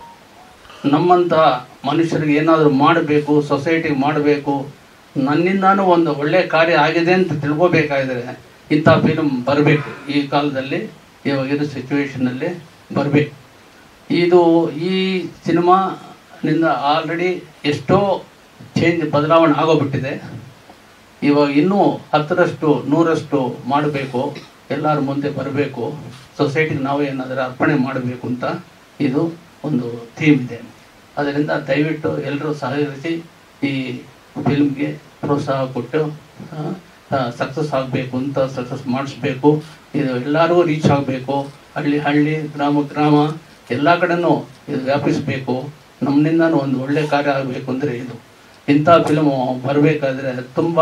ನಮ್ಮಂಥ ಮನುಷ್ಯರಿಗೆ ಏನಾದರೂ ಮಾಡಬೇಕು ಸೊಸೈಟಿಗೆ ಮಾಡಬೇಕು ನನ್ನಿಂದಾನು ಒಂದು ಒಳ್ಳೆ ಕಾರ್ಯ ಆಗಿದೆ ಅಂತ ತಿಳ್ಕೊಬೇಕಾದ್ರೆ ಇಂಥ ಫಿಲ್ಮ್ ಬರಬೇಕು ಈ ಕಾಲದಲ್ಲಿ ಇವಾಗಿರೋ ಸಿಚುವೇಶನಲ್ಲಿ ಬರಬೇಕು ಇದು ಈ ಸಿನಿಮಾನಿಂದ ಆಲ್ರೆಡಿ ಎಷ್ಟೋ ಚೇಂಜ್ ಬದಲಾವಣೆ ಆಗೋಗ್ಬಿಟ್ಟಿದೆ ಇವಾಗ ಇನ್ನೂ ಹತ್ತರಷ್ಟು ನೂರಷ್ಟು ಮಾಡಬೇಕು ಎಲ್ಲರ ಮುಂದೆ ಬರಬೇಕು ಸೊಸೈಟಿಗೆ ನಾವು ಏನಾದರೂ ಅರ್ಪಣೆ ಮಾಡಬೇಕು ಅಂತ ಇದು ಒಂದು ಥೀಮ್ ಇದೆ ಅದರಿಂದ ದಯವಿಟ್ಟು ಎಲ್ಲರೂ ಸಹಕರಿಸಿ ಈ ಫಿಲ್ಮ್ಗೆ ಪ್ರೋತ್ಸಾಹ ಕೊಟ್ಟು ಸಕ್ಸಸ್ ಆಗಬೇಕು ಅಂತ ಸಕ್ಸಸ್ ಮಾಡಿಸ್ಬೇಕು ಇದು ಎಲ್ಲರಿಗೂ ರೀಚ್ ಆಗಬೇಕು ಹಳ್ಳಿ ಹಳ್ಳಿ ಗ್ರಾಮ ಗ್ರಾಮ ಎಲ್ಲ ಕಡೆನೂ ಇದು ವ್ಯಾಪಿಸಬೇಕು ನಮ್ಮಿಂದನೂ ಒಂದು ಒಳ್ಳೆ ಕಾರ್ಯ ಆಗಬೇಕು ಅಂದರೆ ಇದು ಇಂಥ ಫಿಲ್ಮು ಬರಬೇಕಾದ್ರೆ ತುಂಬ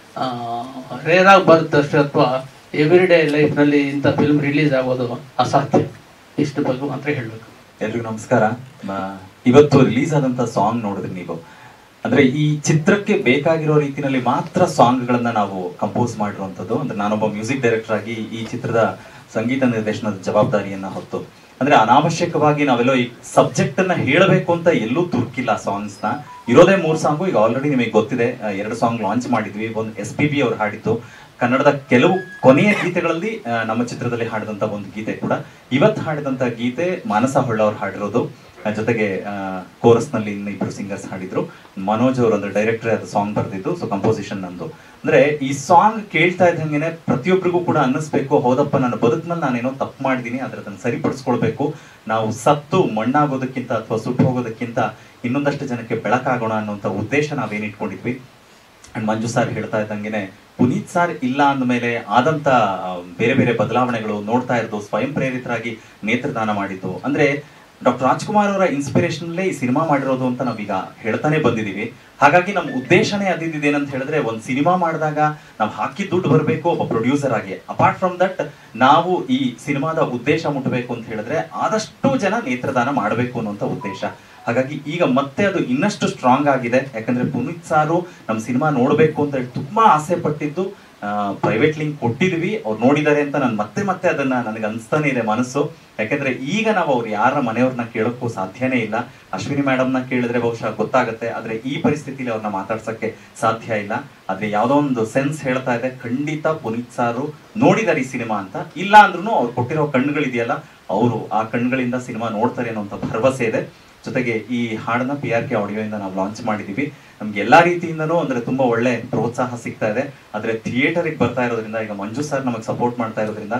ರೇರಾಗಿ ಬರುತ್ತಷ್ಟೇ ಅಥವಾ ಎವ್ರಿ ಡೇ ಲೈಫ್ನಲ್ಲಿ ಇಂಥ ಫಿಲ್ಮ್ ರಿಲೀಸ್ ಆಗೋದು ಅಸಾಧ್ಯ ಇಷ್ಟು ಬಗ್ಗೆ ಮಾತ್ರ ಹೇಳಬೇಕು ಎಲ್ರಿಗೂ ನಮಸ್ಕಾರ ಮ- ಇವತ್ತು ರಿಲೀಸ್ ಆದಂತ ಸಾಂಗ್ ನೋಡಿದ್ರಿ ನೀವು ಅಂದ್ರೆ ಈ ಚಿತ್ರಕ್ಕೆ ಬೇಕಾಗಿರೋ ರೀತಿನಲ್ಲಿ ಮಾತ್ರ ಸಾಂಗ್ ಗಳನ್ನ ನಾವು ಕಂಪೋಸ್ ಮಾಡಿರುವಂತದ್ದು ಅಂದ್ರೆ ನಾನೊಬ್ಬ ಮ್ಯೂಸಿಕ್ ಡೈರೆಕ್ಟರ್ ಆಗಿ ಈ ಚಿತ್ರದ ಸಂಗೀತ ನಿರ್ದೇಶನದ ಜವಾಬ್ದಾರಿಯನ್ನ ಹೊತ್ತು ಅಂದ್ರೆ ಅನಾವಶ್ಯಕವಾಗಿ ನಾವೆಲ್ಲೋ ಈ ಸಬ್ಜೆಕ್ಟ್ ಅನ್ನ ಹೇಳಬೇಕು ಅಂತ ಎಲ್ಲೂ ತುರ್ಕಿಲ್ಲ ಸಾಂಗ್ಸ್ ನ ಇರೋದೇ ಮೂರ್ ಸಾಂಗು ಈಗ ಆಲ್ರೆಡಿ ನಿಮಗೆ ಗೊತ್ತಿದೆ ಆ, ಎರಡು ಸಾಂಗ್ ಲಾಂಚ್ ಮಾಡಿದ್ವಿ ಒಂದು ಎಸ್ ಪಿ ಬಿ ಅವ್ರು ಹಾಡಿದ್ದು ಕನ್ನಡದ ಕೆಲವು ಕೊನೆಯ ಗೀತೆಗಳಲ್ಲಿ ಆ, ನಮ್ಮ ಚಿತ್ರದಲ್ಲಿ ಹಾಡಿದಂತ ಒಂದು ಗೀತೆ ಕೂಡ ಇವತ್ತು ಹಾಡಿದಂತ ಗೀತೆ ಮಾನಸ ಹೊಳ್ಳ ಅವ್ರು ಹಾಡಿರೋದು ಆ, ಜೊತೆಗೆ ಕೋರಸ್ ನಲ್ಲಿ ಇನ್ನು ಇಬ್ರು ಸಿಂಗರ್ಸ್ ಹಾಡಿದ್ರು ಮನೋಜ್ ಅವರು ಅಂದ್ರೆ ಡೈರೆಕ್ಟರ್ ಅದು ಸಾಂಗ್ ಬರೆದಿದ್ದು ಸೊ ಕಂಪೋಸಿಷನ್ ನಂದು ಅಂದ್ರೆ ಈ ಸಾಂಗ್ ಕೇಳ್ತಾ ಇದ್ದಂಗೆನೆ ಪ್ರತಿಯೊಬ್ಬರಿಗೂ ಕೂಡ ಅನ್ನಿಸ್ಬೇಕು ಹೌದಪ್ಪ ನನ್ನ ಬದುಕಿನಲ್ಲಿ ನಾನೇನೋ ತಪ್ಪು ಮಾಡಿದೀನಿ ಆದ್ರೆ ಅದನ್ನ ಸರಿಪಡಿಸ್ಕೊಳ್ಬೇಕು ನಾವು ಸತ್ತು ಮಣ್ಣಾಗೋದಕ್ಕಿಂತ ಅಥವಾ ಸುಟ್ಟು ಹೋಗೋದಕ್ಕಿಂತ ಇನ್ನೊಂದಷ್ಟು ಜನಕ್ಕೆ ಬೆಳಕಾಗೋಣ ಅನ್ನುವಂಥ ಉದ್ದೇಶ ನಾವೇನ್ ಇಟ್ಕೊಂಡಿದ್ವಿ ಅಂಡ್ ಮಂಜು ಸರ್ ಹೇಳ್ತಾ ಇದ್ದಂಗೆನೆ ಪುನೀತ್ ಸರ್ ಇಲ್ಲ ಅಂದಮೇಲೆ ಆದಂತ ಆ, ಬೇರೆ ಬೇರೆ ಬದಲಾವಣೆಗಳು ನೋಡ್ತಾ ಇರೋದು ಸ್ವಯಂ ಪ್ರೇರಿತರಾಗಿ ನೇತ್ರದಾನ ಮಾಡಿದ್ದು ಅಂದ್ರೆ ಡಾಕ್ಟರ್ ರಾಜ್ಕುಮಾರ್ ಅವರ ಇನ್ಸ್ಪಿರೇಷನ್ ಈ ಸಿನಿಮಾ ಮಾಡಿರೋದು ಅಂತ ನಾವೀಗ ಹೇಳ್ತಾನೆ ಬಂದಿದೀವಿ ಹಾಗಾಗಿ ನಮ್ಮ ಉದ್ದೇಶನೇ ಅದಿದ್ದೇನಂತ ಹೇಳಿದ್ರೆ ಒಂದ್ ಸಿನಿಮಾ ಮಾಡಿದಾಗ ನಾವು ಹಾಕಿದ ದುಡ್ಡು ಬರಬೇಕು ಒಬ್ಬ ಪ್ರೊಡ್ಯೂಸರ್ ಆಗಿ ಅಪಾರ್ಟ್ ಫ್ರಮ್ ದಟ್ ನಾವು ಈ ಸಿನಿಮಾದ ಉದ್ದೇಶ ಮುಟ್ಟಬೇಕು ಅಂತ ಹೇಳಿದ್ರೆ ಆದಷ್ಟು ಜನ ನೇತ್ರದಾನ ಮಾಡಬೇಕು ಅನ್ನುವಂಥ ಉದ್ದೇಶ ಹಾಗಾಗಿ ಈಗ ಮತ್ತೆ ಅದು ಇನ್ನಷ್ಟು ಸ್ಟ್ರಾಂಗ್ ಆಗಿದೆ ಯಾಕಂದ್ರೆ ಪುನೀತ್ ಸಾರು ನಮ್ಮ ಸಿನಿಮಾ ನೋಡ್ಬೇಕು ಅಂತ ಹೇಳಿ ತುಂಬಾ ಆಸೆ ಪಟ್ಟಿದ್ದು ಪ್ರೈವೇಟ್ ಲಿಂಕ್ ಕೊಟ್ಟಿದ್ವಿ ಅವ್ರು ನೋಡಿದ್ದಾರೆ ಅಂತ ನಾನು ಮತ್ತೆ ಮತ್ತೆ ಅದನ್ನ ನನಗೆ ಅನ್ಸ್ತಾನೆ ಇದೆ ಮನಸ್ಸು ಯಾಕಂದ್ರೆ ಈಗ ನಾವು ಅವ್ರು ಯಾರ ಮನೆಯವ್ರನ್ನ ಕೇಳೋಕ್ಕೂ ಸಾಧ್ಯನೇ ಇಲ್ಲ ಅಶ್ವಿನಿ ಮೇಡಮ್ ನ ಕೇಳಿದ್ರೆ ಬಹುಶಃ ಗೊತ್ತಾಗುತ್ತೆ ಆದ್ರೆ ಈ ಪರಿಸ್ಥಿತಿಲಿ ಅವ್ರನ್ನ ಮಾತಾಡ್ಸಕ್ಕೆ ಸಾಧ್ಯ ಇಲ್ಲ ಆದ್ರೆ ಯಾವ್ದೋ ಒಂದು ಸೆನ್ಸ್ ಹೇಳ್ತಾ ಇದೆ ಖಂಡಿತ ಪುನೀತ್ ಸಾರು ನೋಡಿದಾರೆ ಈ ಸಿನಿಮಾ ಅಂತ ಇಲ್ಲ ಅಂದ್ರೂ ಅವ್ರು ಕೊಟ್ಟಿರೋ ಕಣ್ಣುಗಳಿದೆಯಲ್ಲ ಅವರು ಆ ಕಣ್ಗಳಿಂದ ಸಿನಿಮಾ ನೋಡ್ತಾರೆ ಅನ್ನೋಂಥ ಭರವಸೆ ಇದೆ ಜೊತೆಗೆ ಈ ಹಾಡನ್ನ ಪಿ ಆರ್ ಕೆ ಆಡಿಯೋ ಇಂದ ನಾವು ಲಾಂಚ್ ಮಾಡಿದೀವಿ ನಮ್ಗೆ ಎಲ್ಲಾ ರೀತಿಯಿಂದನೂ ಅಂದ್ರೆ ತುಂಬಾ ಒಳ್ಳೆ ಪ್ರೋತ್ಸಾಹ ಸಿಗ್ತಾ ಇದೆ ಆದ್ರೆ ಥಿಯೇಟರ್ ಬರ್ತಾ ಇರೋದ್ರಿಂದ ಈಗ ಮಂಜು ಸರ್ ನಮಗೆ ಸಪೋರ್ಟ್ ಮಾಡ್ತಾ ಇರೋದ್ರಿಂದ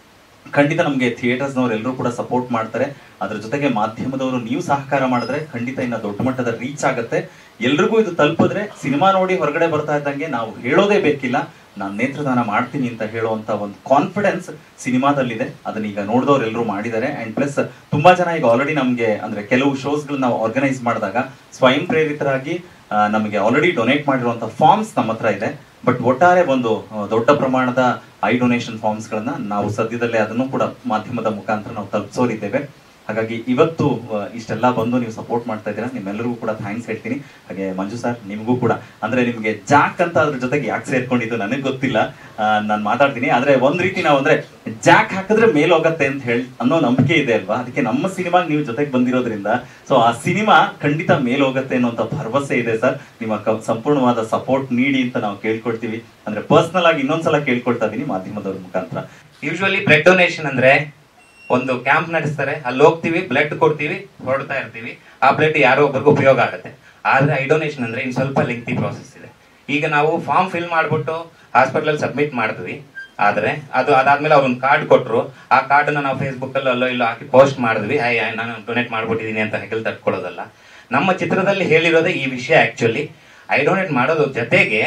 ಖಂಡಿತ ನಮಗೆ ಥಿಯೇಟರ್ಸ್ನವ್ರು ಎಲ್ಲರೂ ಕೂಡ ಸಪೋರ್ಟ್ ಮಾಡ್ತಾರೆ ಅದ್ರ ಜೊತೆಗೆ ಮಾಧ್ಯಮದವರು ನೀವು ಸಹಕಾರ ಮಾಡಿದ್ರೆ ಖಂಡಿತ ಇನ್ನ ದೊಡ್ಡ ಮಟ್ಟದ ರೀಚ್ ಆಗುತ್ತೆ ಎಲ್ರಿಗೂ ಇದು ತಲುಪಿದ್ರೆ ಸಿನಿಮಾ ನೋಡಿ ಹೊರಗಡೆ ಬರ್ತಾ ಇದ್ದಂಗೆ ನಾವು ಹೇಳೋದೇ ಬೇಕಿಲ್ಲ ನಾನು ನೇತ್ರದಾನ ಮಾಡ್ತೀನಿ ಅಂತ ಹೇಳುವಂತ ಒಂದು ಕಾನ್ಫಿಡೆನ್ಸ್ ಸಿನಿಮಾದಲ್ಲಿದೆ ಅದನ್ನ ಈಗ ನೋಡಿದವ್ರು ಎಲ್ಲರೂ ಮಾಡಿದ್ದಾರೆ ಅಂಡ್ ಪ್ಲಸ್ ತುಂಬಾ ಜನ ಈಗ ಆಲ್ರೆಡಿ ನಮಗೆ ಅಂದ್ರೆ ಕೆಲವು ಶೋಸ್ಗಳನ್ನ ನಾವು ಆರ್ಗನೈಸ್ ಮಾಡಿದಾಗ ಸ್ವಯಂ ಪ್ರೇರಿತರಾಗಿ ಆ, ನಮಗೆ ಆಲ್ರೆಡಿ ಡೊನೇಟ್ ಮಾಡಿರುವಂತ ಫಾರ್ಮ್ಸ್ ನಮ್ಮ ಹತ್ರ ಇದೆ ಬಟ್ ಒಟ್ಟಾರೆ ಒಂದು ಆ, ದೊಡ್ಡ ಪ್ರಮಾಣದ ಐ ಡೊನೇಷನ್ ಫಾರ್ಮ್ಸ್ ಗಳನ್ನ ನಾವು ಸದ್ಯದಲ್ಲೇ ಅದನ್ನು ಕೂಡ ಮಾಧ್ಯಮದ ಮುಖಾಂತರ ನಾವು ತಲುಪಿಸೋರಿದ್ದೇವೆ ಹಾಗಾಗಿ ಇವತ್ತು ಆ, ಇಷ್ಟೆಲ್ಲ ಬಂದು ನೀವು ಸಪೋರ್ಟ್ ಮಾಡ್ತಾ ಇದ್ದೀರಾ ನಿಮ್ಮೆಲ್ಲರಿಗೂ ಕೂಡ ಥ್ಯಾಂಕ್ಸ್ ಹೇಳ್ತೀನಿ ಹಾಗೆ ಮಂಜು ಸರ್ ನಿಮಗೂ ಕೂಡ ಅಂದ್ರೆ ನಿಮ್ಗೆ ಜಾಕ್ ಅಂತ ಅದ್ರ ಜೊತೆಗೆ ಯಾಕೆ ಸೇರ್ಕೊಂಡಿದ್ದು ನನಗೆ ಗೊತ್ತಿಲ್ಲ ನಾನು ಮಾತಾಡ್ತೀನಿ ಆದ್ರೆ ಒಂದ್ ರೀತಿ ನಾವು ಅಂದ್ರೆ ಜಾಕ್ ಹಾಕಿದ್ರೆ ಮೇಲ್ ಹೋಗತ್ತೆ ಅಂತ ಹೇಳಿ ಅನ್ನೋ ನಂಬಿಕೆ ಇದೆ ಅಲ್ವಾ ಅದಕ್ಕೆ ನಮ್ಮ ಸಿನಿಮಾ ನೀವು ಜೊತೆಗೆ ಬಂದಿರೋದ್ರಿಂದ ಸೊ ಆ ಸಿನಿಮಾ ಖಂಡಿತ ಮೇಲ್ ಹೋಗತ್ತೆ ಅನ್ನೋಂಥ ಭರವಸೆ ಇದೆ ಸರ್ ನಿಮ್ಮ ಕ- ಸಂಪೂರ್ಣವಾದ ಸಪೋರ್ಟ್ ನೀಡಿ ಅಂತ ನಾವು ಕೇಳ್ಕೊಳ್ತೀವಿ ಅಂದ್ರೆ ಪರ್ಸನಲ್ ಆಗಿ ಇನ್ನೊಂದ್ಸಲ ಕೇಳ್ಕೊಳ್ತಾ ಇದೀನಿ ಮಾಧ್ಯಮದವ್ರ ಮುಖಾಂತರ ಯೂಶುವಲಿ ಬ್ಲಡ್ ಡೊನೇಷನ್ ಅಂದ್ರೆ ಒಂದು ಕ್ಯಾಂಪ್ ನಡೆಸ್ತಾರೆ ಅಲ್ಲಿ ಹೋಗ್ತೀವಿ ಬ್ಲಡ್ ಕೊಡ್ತೀವಿ ಹೊರಡ್ತಾ ಇರ್ತೀವಿ ಆ ಬ್ಲಡ್ ಯಾರೋ ಒಬ್ಬರಿಗೆ ಉಪಯೋಗ ಆಗುತ್ತೆ ಆದ್ರೆ ಐ ಡೊನೇಷನ್ ಅಂದ್ರೆ ಇನ್ ಸ್ವಲ್ಪ ಲೆಂತಿ ಪ್ರಾಸೆಸ್ ಇದೆ ಈಗ ನಾವು ಫಾರ್ಮ್ ಫಿಲ್ ಮಾಡ್ಬಿಟ್ಟು ಹಾಸ್ಪಿಟಲ್ ಸಬ್ಮಿಟ್ ಮಾಡಿದ್ವಿ ಆದ್ರೆ ಅದು ಅದಾದ್ಮೇಲೆ ಅವ್ರು ಒಂದು ಕಾರ್ಡ್ ಕೊಟ್ರು ಆ ಕಾರ್ಡ್ ನಾವು ಫೇಸ್ಬುಕ್ ಅಲ್ಲಿ ಅಲ್ಲೋ ಇಲ್ಲೋ ಹಾಕಿ ಪೋಸ್ಟ್ ಮಾಡಿದ್ವಿ ಹಾಯ್ ಹಾಯ್ ನಾನು ಡೊನೇಟ್ ಮಾಡ್ಬಿಟ್ಟಿದೀನಿ ಅಂತ ಹೆಗಲ್ ತಟ್ಕೊಳ್ಳೋದಲ್ಲ ನಮ್ಮ ಚಿತ್ರದಲ್ಲಿ ಹೇಳಿರೋದೇ ಈ ವಿಷಯ ಆಕ್ಚುಲಿ ಐ ಡೊನೇಟ್ ಮಾಡೋದ್ರ ಜೊತೆಗೆ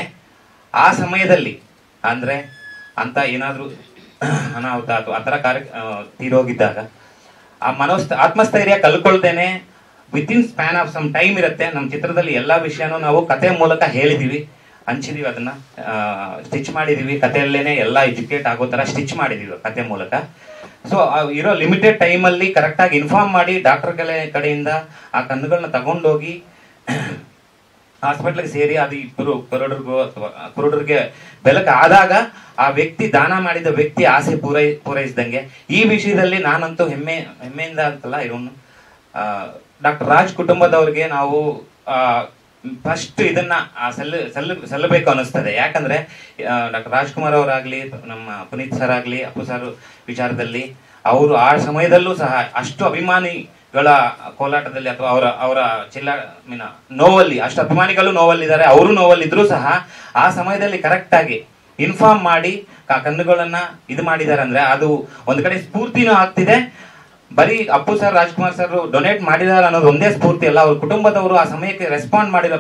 ಆ ಸಮಯದಲ್ಲಿ ಅಂದ್ರೆ ಅಂತ ಏನಾದ್ರೂ ಅನಾಹುತ ಅಥವಾ ಆತರ ಕಾರ್ಯ ಆ, ತೀರೋಗಿದ್ದಾಗ ಆ ಮನೋಸ್ಥ ಆತ್ಮಸ್ಥೈರ್ಯ ಕಲ್ಕೊಳ್ದೇನೆ within span of some time ಇರುತ್ತೆ ನಮ್ಮ ಚಿತ್ರದಲ್ಲಿ ಎಲ್ಲಾ ವಿಷಯನೂ ನಾವು ಕತೆ ಮೂಲಕ ಹೇಳಿದೀವಿ ಹಂಚಿದೀವಿ ಅದನ್ನ ಸ್ಟಿಚ್ ಮಾಡಿದೀವಿ ಕಥೆಯಲ್ಲೇನೆ ಎಲ್ಲ ಎಜುಕೇಟ್ ಆಗೋ ತರ ಸ್ಟಿಚ್ ಮಾಡಿದೀವಿ ಕತೆ ಮೂಲಕ ಸೊ ಇರೋ ಲಿಮಿಟೆಡ್ ಟೈಮ್ ಅಲ್ಲಿ ಕರೆಕ್ಟ್ ಆಗಿ ಇನ್ಫಾರ್ಮ್ ಮಾಡಿ ಡಾಕ್ಟರ್ ಕಡೆಯಿಂದ ಆ ಕಣ್ಣುಗಳನ್ನ ತಗೊಂಡೋಗಿ ಹಾಸ್ಪಿಟ್ಲ್ಗೆ ಸೇರಿ ಅದು ಇಬ್ಬರು ಕುರುಡರಿಗೂ ಅಥವಾ ಕುರುಡರಿಗೆ ಬೆಳಕು ಆದಾಗ ಆ ವ್ಯಕ್ತಿ ದಾನ ಮಾಡಿದ ವ್ಯಕ್ತಿ ಆಸೆ ಪೂರೈ ಪೂರೈಸಿದಂಗೆ ಈ ವಿಷಯದಲ್ಲಿ ನಾನಂತೂ ಹೆಮ್ಮೆ ಹೆಮ್ಮೆಯಿಂದ ಅಂತಲ್ಲ ಇವನು ಡಾಕ್ಟರ್ ರಾಜ್ ಕುಟುಂಬದವ್ರಿಗೆ ನಾವು ಫಸ್ಟ್ ಇದನ್ನ ಆ, ಸಲ್ಲ ಸಲ್ಲ ಸಲ್ಲಬೇಕು ಅನಿಸ್ತದೆ ಯಾಕಂದ್ರೆ ಡಾಕ್ಟರ್ ರಾಜ್ಕುಮಾರ್ ಅವರಾಗ್ಲಿ ನಮ್ಮ ಪುನೀತ್ ಸರ್ ಆಗ್ಲಿ ಅಪ್ಪು ಸರ್ ವಿಚಾರದಲ್ಲಿ ಅವರು ಆ ಸಮಯದಲ್ಲೂ ಸಹ ಅಷ್ಟು ಅಭಿಮಾನಿಗಳ ಕೋಲಾಟದಲ್ಲಿ ಅಥವಾ ಅವರ ಅವರ ಚಿಲ್ಲ ಮೀನ ನೋವಲ್ಲಿ ಅಷ್ಟು ಅಭಿಮಾನಿಗಳು ನೋವಲ್ಲಿದ್ದಾರೆ ಅವರು ನೋವಲ್ಲಿದ್ರು ಸಹ ಆ ಸಮಯದಲ್ಲಿ ಕರೆಕ್ಟ್ ಆಗಿ ಇನ್ಫಾರ್ಮ್ ಮಾಡಿ ಕ- ಕಣ್ಣುಗಳನ್ನ ಇದು ಮಾಡಿದ್ದಾರೆ ಅಂದ್ರೆ ಅದು ಒಂದ್ ಕಡೆ ಸ್ಫೂರ್ತಿನೂ ಆಗ್ತಿದೆ ಬರೀ Appu sir Rajkumar sir donate ಮಾಡಿದಾರೆ ಅನ್ನೋದು ಒಂದೇ ಸ್ಫೂರ್ತಿ ಅಲ್ಲ ಅವ್ರ ಕುಟುಂಬದವರು ಆ ಸಮಯಕ್ಕೆ ರೆಸ್ಪಾಂಡ್ ಮಾಡಿರೋ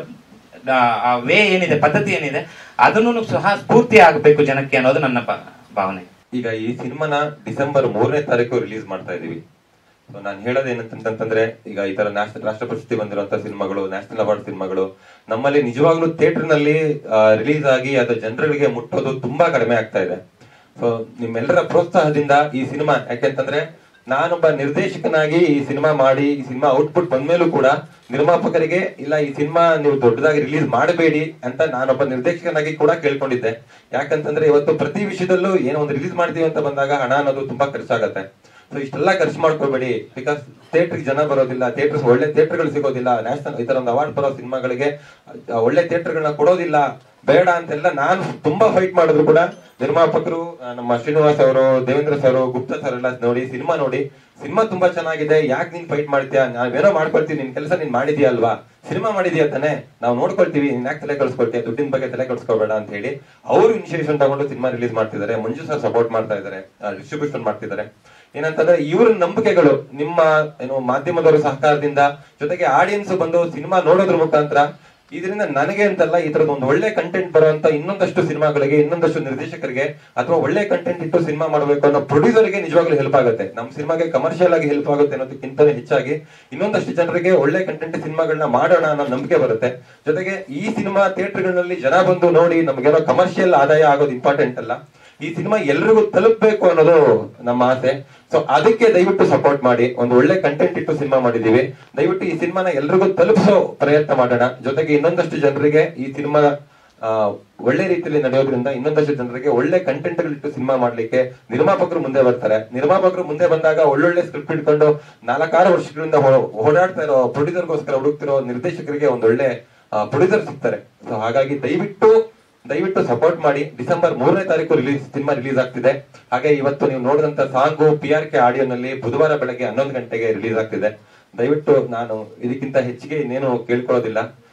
ಆ- ಆ ವೇ ಏನಿದೆ ಪದ್ಧತಿ ಏನಿದೆ ಅದನ್ನು ಸಹ ಸ್ಫೂರ್ತಿ ಆಗಬೇಕು ಜನಕ್ಕೆ ಅನ್ನೋದು ನನ್ನ ಬ- ಭಾವನೆ ಈಗ ಈ ಸಿನಿಮಾನ ಡಿಸೆಂಬರ್ ಮೂರನೇ ತಾರೀಕು ರಿಲೀಸ್ ಮಾಡ್ತಾ ಇದೀವಿ ಸೊ ನಾನು ಹೇಳೋದು ಏನಂತಂತಂದ್ರೆ ಈಗ ಈ ತರ ನ್ಯಾಷನಲ್ ರಾಷ್ಟ್ರ ಪ್ರಶಸ್ತಿ ಬಂದಿರುವಂತ ಸಿನಿಮಾಗಳು ನ್ಯಾಷನಲ್ ಅವಾರ್ಡ್ ಸಿನಿಮಾಗಳು ನಮ್ಮಲ್ಲಿ ನಿಜವಾಗ್ಲೂ ಥಿಯೇಟರ್ ನಲ್ಲಿ ರಿಲೀಸ್ ಆಗಿ ಅದು ಜನರಿಗೆ ಮುಟ್ಟೋದು ತುಂಬಾ ಕಡಿಮೆ ಆಗ್ತಾ ಇದೆ ಸೊ ನಿಮ್ಮೆಲ್ಲರ ಪ್ರೋತ್ಸಾಹದಿಂದ ಈ ಸಿನಿಮಾ ಯಾಕೆಂತಂದ್ರೆ ನಾನೊಬ್ಬ ನಿರ್ದೇಶಕನಾಗಿ ಈ ಸಿನಿಮಾ ಮಾಡಿ ಈ ಸಿನಿಮಾ ಔಟ್ಪುಟ್ ಬಂದ್ಮೇಲೂ ಕೂಡ ನಿರ್ಮಾಪಕರಿಗೆ ಇಲ್ಲ ಈ ಸಿನಿಮಾ ನೀವು ದೊಡ್ಡದಾಗಿ ರಿಲೀಸ್ ಮಾಡಬೇಡಿ ಅಂತ ನಾನೊಬ್ಬ ನಿರ್ದೇಶಕನಾಗಿ ಕೂಡ ಕೇಳ್ಕೊಂಡಿದ್ದೆ ಯಾಕಂತಂದ್ರೆ ಇವತ್ತು ಪ್ರತಿ ವಿಷಯದಲ್ಲೂ ಏನೋ ಒಂದು ರಿಲೀಸ್ ಮಾಡ್ತೀವಿ ಅಂತ ಬಂದಾಗ ಹಣ ಅನ್ನೋದು ತುಂಬಾ ಖರ್ಚಾಗತ್ತೆ ಸೊ ಇಷ್ಟೆಲ್ಲ ಖರ್ಚು ಮಾಡ್ಕೋಬೇಡಿ ಬಿಕಾಸ್ ಥಿಯೇಟರ್ ಜನ ಬರೋದಿಲ್ಲ ಥಿಯೇಟರ್ಸ್ ಒಳ್ಳೆ ಥಿಯೇಟರ್ಗಳು ಸಿಗೋದಿಲ್ಲ ನ್ಯಾಷನಲ್ ಈ ತರ ಒಂದು ಅವಾರ್ಡ್ ಬರೋ ಸಿನಿಮಾಗಳಿಗೆ ಆ, ಒಳ್ಳೆ ಥಿಯೇಟರ್ಗಳನ್ನ ಕೊಡೋದಿಲ್ಲ ಬೇಡ ಅಂತೆಲ್ಲ ನಾನು ತುಂಬಾ ಫೈಟ್ ಮಾಡಿದ್ರು ಕೂಡ ನಿರ್ಮಾಪಕರು ಆ, ನಮ್ಮ ಶ್ರೀನಿವಾಸ್ ಅವರು ದೇವೇಂದ್ರ ಸರ್ ಗುಪ್ತಾ ಸರ್ ಎಲ್ಲ ನೋಡಿ ಸಿನಿಮಾ ನೋಡಿ ಸಿನಿಮಾ ತುಂಬಾ ಚೆನ್ನಾಗಿದೆ ಯಾಕೆ ನೀನ್ ಫೈಟ್ ಮಾಡ್ತೀಯಾ ನಾವೇನೋ ಮಾಡ್ಕೊಳ್ತೀವಿ ನಿನ್ ಕೆಲಸ ನೀನ್ ಮಾಡಿದ್ಯಾ ಅಲ್ವಾ ಸಿನಿಮಾ ಮಾಡಿದ್ಯಾ ತಾನೆ ನಾವು ನೋಡ್ಕೊಳ್ತೀವಿ ನೀನ್ ಯಾಕೆ ತಲೆ ಕೆಡಿಸ್ಕೊಳ್ತೀಯ ದುಡ್ಡಿನ ಬಗ್ಗೆ ತಲೆ ಕೆಡಿಸ್ಕೋಬೇಡ ಅಂತ ಹೇಳಿ ಅವರು ಇನಿಷಿಯೇಷನ್ ತಗೊಂಡು ಸಿನಿಮಾ ರಿಲೀಸ್ ಮಾಡ್ತಿದ್ದಾರೆ ಮಂಜು ಸರ್ ಸಪೋರ್ಟ್ ಮಾಡ್ತಾ ಇದ್ದಾರೆ ಡಿಸ್ಟ್ರಿಬ್ಯೂಷನ್ ಮಾಡ್ತಿದ್ದಾರೆ ಏನಂತಂದ್ರೆ ಇವ್ರ ನಂಬಿಕೆಗಳು ನಿಮ್ಮ ಏನು ಮಾಧ್ಯಮದವರ ಸಹಕಾರದಿಂದ ಜೊತೆಗೆ ಆಡಿಯನ್ಸ್ ಬಂದು ಸಿನಿಮಾ ನೋಡೋದ್ರ ಮುಖಾಂತರ ಇದರಿಂದ ನನಗೆ ಅಂತಲ್ಲ ಈ ತರದ ಒಂದು ಒಳ್ಳೆ ಕಂಟೆಂಟ್ ಬರುವಂತ ಇನ್ನೊಂದಷ್ಟು ಸಿನಿಮಾಗಳಿಗೆ ಇನ್ನೊಂದಷ್ಟು ನಿರ್ದೇಶಕರಿಗೆ ಅಥವಾ ಒಳ್ಳೆ ಕಂಟೆಂಟ್ ಇಟ್ಟು ಸಿನಿಮಾ ಮಾಡಬೇಕು ಅನ್ನೋ ಪ್ರೊಡ್ಯೂಸರ್ಗೆ ನಿಜವಾಗ್ಲೂ ಹೆಲ್ಪ್ ಆಗುತ್ತೆ ನಮ್ಮ ಸಿನಿಮಾಗೆ ಕಮರ್ಷಿಯಲ್ ಆಗಿ ಹೆಲ್ಪ್ ಆಗುತ್ತೆ ಅನ್ನೋದಕ್ಕಿಂತ ಹೆಚ್ಚಾಗಿ ಇನ್ನೊಂದಷ್ಟು ಜನರಿಗೆ ಒಳ್ಳೆ ಕಂಟೆಂಟ್ ಸಿನಿಮಾಗಳನ್ನ ಮಾಡೋಣ ಅನ್ನೋ ನಂಬಿಕೆ ಬರುತ್ತೆ ಜೊತೆಗೆ ಈ ಸಿನಿಮಾ ಥಿಯೇಟರ್ಗಳಲ್ಲಿ ಜನ ಬಂದು ನೋಡಿ ನಮ್ಗೇನೋ ಕಮರ್ಷಿಯಲ್ ಆದಾಯ ಆಗೋದು ಇಂಪಾರ್ಟೆಂಟ್ ಅಲ್ಲ ಈ ಸಿನಿಮಾ ಎಲ್ರಿಗೂ ತಲುಪಬೇಕು ಅನ್ನೋದು ನಮ್ಮ ಆಸೆ ಸೊ ಅದಕ್ಕೆ ದಯವಿಟ್ಟು ಸಪೋರ್ಟ್ ಮಾಡಿ ಒಂದು ಒಳ್ಳೆ ಕಂಟೆಂಟ್ ಇಟ್ಟು ಸಿನಿಮಾ ಮಾಡಿದೀವಿ ದಯವಿಟ್ಟು ಈ ಸಿನಿಮಾನ ಎಲ್ರಿಗೂ ತಲುಪಿಸೋ ಪ್ರಯತ್ನ ಮಾಡೋಣ ಜೊತೆಗೆ ಇನ್ನೊಂದಷ್ಟು ಜನರಿಗೆ ಈ ಸಿನಿಮಾ ಆ, ಒಳ್ಳೆ ರೀತಿಯಲ್ಲಿ ನಡೆಯೋದ್ರಿಂದ ಇನ್ನೊಂದಷ್ಟು ಜನರಿಗೆ ಒಳ್ಳೆ ಕಂಟೆಂಟ್ ಗಳಿಟ್ಟು ಸಿನಿಮಾ ಮಾಡ್ಲಿಕ್ಕೆ ನಿರ್ಮಾಪಕರು ಮುಂದೆ ಬರ್ತಾರೆ ನಿರ್ಮಾಪಕರು ಮುಂದೆ ಬಂದಾಗ ಒಳ್ಳೊಳ್ಳೆ ಸ್ಕ್ರಿಪ್ಟ್ ಇಟ್ಕೊಂಡು ನಾಲ್ಕಾರು ವರ್ಷಗಳಿಂದ ಹೋ- ಓಡಾಡ್ತಾ ಇರೋ ಪ್ರೊಡ್ಯೂಸರ್ಗೋಸ್ಕರ ಹುಡುಕ್ತಿರೋ ನಿರ್ದೇಶಕರಿಗೆ ಒಂದೊಳ್ಳೆ ಪ್ರೊಡ್ಯೂಸರ್ ಸಿಗ್ತಾರೆ ಸೊ ಹಾಗಾಗಿ ದಯವಿಟ್ಟು ದಯವಿಟ್ಟು ಸಪೋರ್ಟ್ ಮಾಡಿ ಡಿಸೆಂಬರ್ ಮೂರನೇ ತಾರೀಕು ರಿಲೀಸ್ ಸಿನಿಮಾ ರಿಲೀಸ್ ಆಗ್ತಿದೆ ಹಾಗೆ ಇವತ್ತು ನೀವು ನೋಡಿದಂತ ಸಾಂಗು ಪಿ ಆರ್ ಕೆ ಆಡಿಯೋನಲ್ಲಿ ಬುಧವಾರ ಬೆಳಗ್ಗೆ ಹನ್ನೊಂದು ಗಂಟೆಗೆ ರಿಲೀಸ್ ಆಗ್ತಿದೆ ದಯವಿಟ್ಟು ನಾನು ಇದಕ್ಕಿಂತ ಹೆಚ್ಚಿಗೆ ಇನ್ನೇನು ಕೇಳ್ಕೊಳ್ಳೋದಿಲ್ಲ